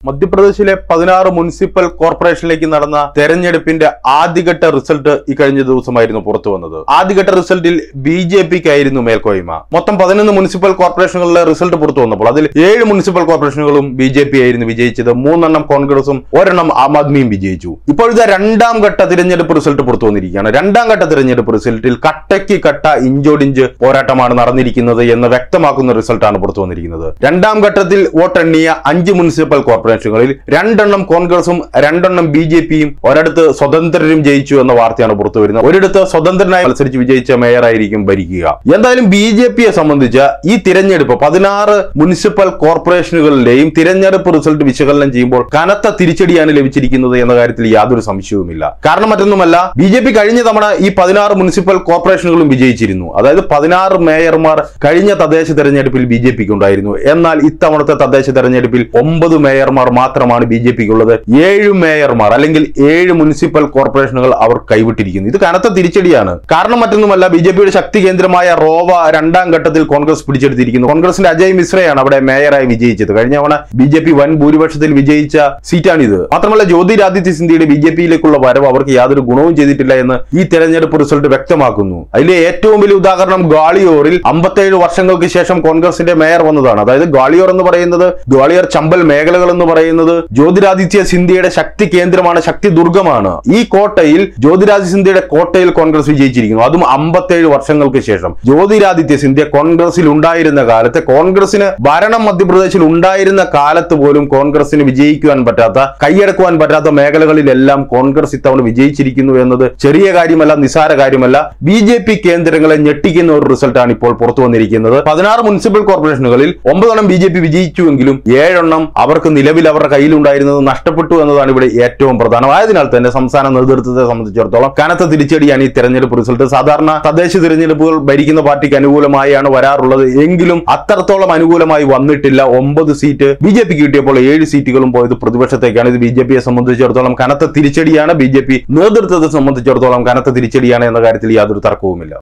മധ്യപ്രദേശിലെ പതിനാറ് മുനിസിപ്പൽ കോർപ്പറേഷനിലേക്ക് നടന്ന തെരഞ്ഞെടുപ്പിന്റെ ആദ്യഘട്ട റിസൾട്ട് ഇക്കഴിഞ്ഞ ദിവസമായിരുന്നു പുറത്തു വന്നത് ആദ്യഘട്ട റിസൾട്ടിൽ ബി ജെ പിക്കായിരുന്നു മേൽക്കോയ്മ മൊത്തം പതിനൊന്ന് മുനിസിപ്പൽ കോർപ്പറേഷനുകളിലെ റിസൾട്ട് പുറത്തു വന്നപ്പോൾ അതിൽ ഏഴ് മുനിസിപ്പൽ കോർപ്പറേഷനുകളും ബി ജെ പി ആയിരുന്നു വിജയിച്ചത് മൂന്നെണ്ണം കോൺഗ്രസും ഒരെണ്ണം ആം ആദ്മിയും വിജയിച്ചു ഇപ്പോഴത്തെ രണ്ടാം ഘട്ട തിരഞ്ഞെടുപ്പ് റിസൾട്ട് പുറത്തു വന്നിരിക്കുകയാണ് രണ്ടാം ഘട്ട തിരഞ്ഞെടുപ്പ് റിസൾട്ടിൽ കട്ടയ്ക്ക് കട്ട ഇഞ്ചോടിഞ്ച് പോരാട്ടമാണ് നടന്നിരിക്കുന്നത് എന്ന് വ്യക്തമാക്കുന്ന റിസൾട്ടാണ് പുറത്തു വന്നിരിക്കുന്നത് രണ്ടാം ഘട്ടത്തിൽ വോട്ടെണ്ണിയ അഞ്ച് മുനിസിപ്പൽ കോർപ്പറേഷനുകളിൽ രണ്ടെണ്ണം കോൺഗ്രസും രണ്ടെണ്ണം ബി ജെ പിയും ഒരിടത്ത് സ്വതന്ത്രരും ജയിച്ചു എന്ന വാർത്തയാണ് പുറത്തു വരുന്നത് ഒരിടത്ത് സ്വതന്ത്രനായി മത്സരിച്ച് വിജയിച്ച മേയറായിരിക്കും ഭരിക്കുക എന്തായാലും ബി ജെ പിയെ സംബന്ധിച്ച് ഈ തിരഞ്ഞെടുപ്പ് പതിനാറ് മുനിസിപ്പൽ കോർപ്പറേഷനുകളിലെയും തിരഞ്ഞെടുപ്പ് റിസൾട്ട് വിശകലനം ചെയ്യുമ്പോൾ കനത്ത തിരിച്ചടിയാണ് ലഭിച്ചിരിക്കുന്നത് എന്ന കാര്യത്തിൽ യാതൊരു സംശയവുമില്ല കാരണം മറ്റൊന്നുമല്ല ബി ജെ പി കഴിഞ്ഞ തവണ ഈ പതിനാറ് മുനിസിപ്പൽ കോർപ്പറേഷനുകളും വിജയിച്ചിരുന്നു അതായത് പതിനാറ് മേയർമാർ കഴിഞ്ഞ തദ്ദേശ തെരഞ്ഞെടുപ്പിൽ ബി ജെ പിക്ക് ഉണ്ടായിരുന്നു എന്നാൽ ഇത്തവണത്തെ തദ്ദേശ തെരഞ്ഞെടുപ്പിൽ ഒമ്പത് മേയർമാർ മാത്രമാണ് ബി ജെ പിക്ക് ഉള്ളത് ഏഴ് മേയർമാർ അല്ലെങ്കിൽ ഏഴ് മുനിസിപ്പൽ കോർപ്പറേഷനുകൾ അവർ കൈവിട്ടിരിക്കുന്നു ഇത് കനത്ത തിരിച്ചടിയാണ് കാരണം മറ്റൊന്നുമല്ല ബി ജെ പിയുടെ ശക്തി കേന്ദ്രമായ റോവ രണ്ടാം ഘട്ടത്തിൽ കോൺഗ്രസ് പിടിച്ചെടുത്തിരിക്കുന്നു കോൺഗ്രസിന്റെ അജയ് മിശ്രയാണ് അവിടെ മേയറായി വിജയിച്ചത് കഴിഞ്ഞ തവണ ബി ജെ പി വൻ ഭൂരിപക്ഷത്തിൽ വിജയിച്ച സീറ്റാണിത് മാത്രമല്ല ജ്യോതിരാദിത്യ സിന്ധ്യയുടെ ബി ജെ പിയിലേക്കുള്ള വരവ് അവർക്ക് യാതൊരു ഗുണവും ചെയ്തിട്ടില്ല എന്ന് ഈ തെരഞ്ഞെടുപ്പ് റിസൾട്ട് വ്യക്തമാക്കുന്നു അതിലെ ഏറ്റവും വലിയ ഉദാഹരണം ഗാളിയോറിൽ അമ്പത്തേഴ് വർഷങ്ങൾക്ക് ശേഷം കോൺഗ്രസിന്റെ മേയർ വന്നതാണ് അതായത് ഗാളിയോർ എന്ന് പറയുന്നത് ഗ്വാളിയർ ചമ്പൽ മേഖലകൾ എന്ന് പറയുന്നത് ജ്യോതിരാദിത്യ സിന്ധ്യയുടെ ശക്തി കേന്ദ്രമാണ് ശക്തി ദുർഗമാണ് ഈ കോട്ടയിൽ ജ്യോതിരാദിത്യ സിന്ധ്യയുടെ കോട്ടയിൽ കോൺഗ്രസ് വിജയിച്ചിരിക്കുന്നു അതും അമ്പത്തേഴ് വർഷങ്ങൾക്ക് ശേഷം ജ്യോതിരാദിത്യ സിന്ധ്യ കോൺഗ്രസിൽ ഉണ്ടായിരുന്ന കാലത്ത് കോൺഗ്രസിന് ഭരണം മധ്യപ്രദേശിൽ ഉണ്ടായിരുന്ന കാലത്ത് പോലും കോൺഗ്രസിന് വിജയിക്കുവാൻ പറ്റാത്ത കൈയടക്കുവാൻ പറ്റാത്ത മേഖലകളിലെല്ലാം കോൺഗ്രസ് ഇത്തവണ വിജയിച്ചിരിക്കുന്നു എന്നത് ചെറിയ കാര്യമല്ല നിസാര കാര്യമല്ല ബി ജെ പി കേന്ദ്രങ്ങളെ ഞെട്ടിക്കുന്ന ഒരു റിസൾട്ടാണ് ഇപ്പോൾ പുറത്തു വന്നിരിക്കുന്നത് പതിനാറ് മുനിസിപ്പൽ കോർപ്പറേഷനുകളിൽ ഒമ്പതെണ്ണം ബി ജെ പി വിജയിച്ചുവെങ്കിലും ഏഴെണ്ണം അവർക്ക് നിലവിൽ അവരുടെ കയ്യിലുണ്ടായിരുന്നത് നഷ്ടപ്പെട്ടു എന്നതാണ് ഇവിടെ ഏറ്റവും പ്രധാനം ആയതിനാൽ തന്നെ സംസ്ഥാന നേതൃത്വത്തെ സംബന്ധിച്ചിടത്തോളം കനത്ത തിരിച്ചടിയാണ് ഈ തെരഞ്ഞെടുപ്പ് റിസൾട്ട് സാധാരണ തദ്ദേശ തിരഞ്ഞെടുപ്പുകൾ ഭരിക്കുന്ന പാർട്ടിക്ക് അനുകൂലമായാണ് വരാറുള്ളത് എങ്കിലും അത്രത്തോളം അനുകൂലമായി വന്നിട്ടില്ല ഒമ്പത് സീറ്റ് ബി ജെ പിക്ക് കിട്ടിയപ്പോൾ ഏഴ് സീറ്റുകളും പോയത് പ്രതിപക്ഷത്തേക്കാണ് ഇത് ബി ജെ പിയെ സംബന്ധിച്ചിടത്തോളം കനത്ത തിരിച്ചടിയാണ് ബി ജെ പി നേതൃത്വത്തെ സംബന്ധിച്ചിടത്തോളം കനത്ത തിരിച്ചടിയാണ് എന്ന കാര്യത്തിൽ യാതൊരു തർക്കവുമില്ല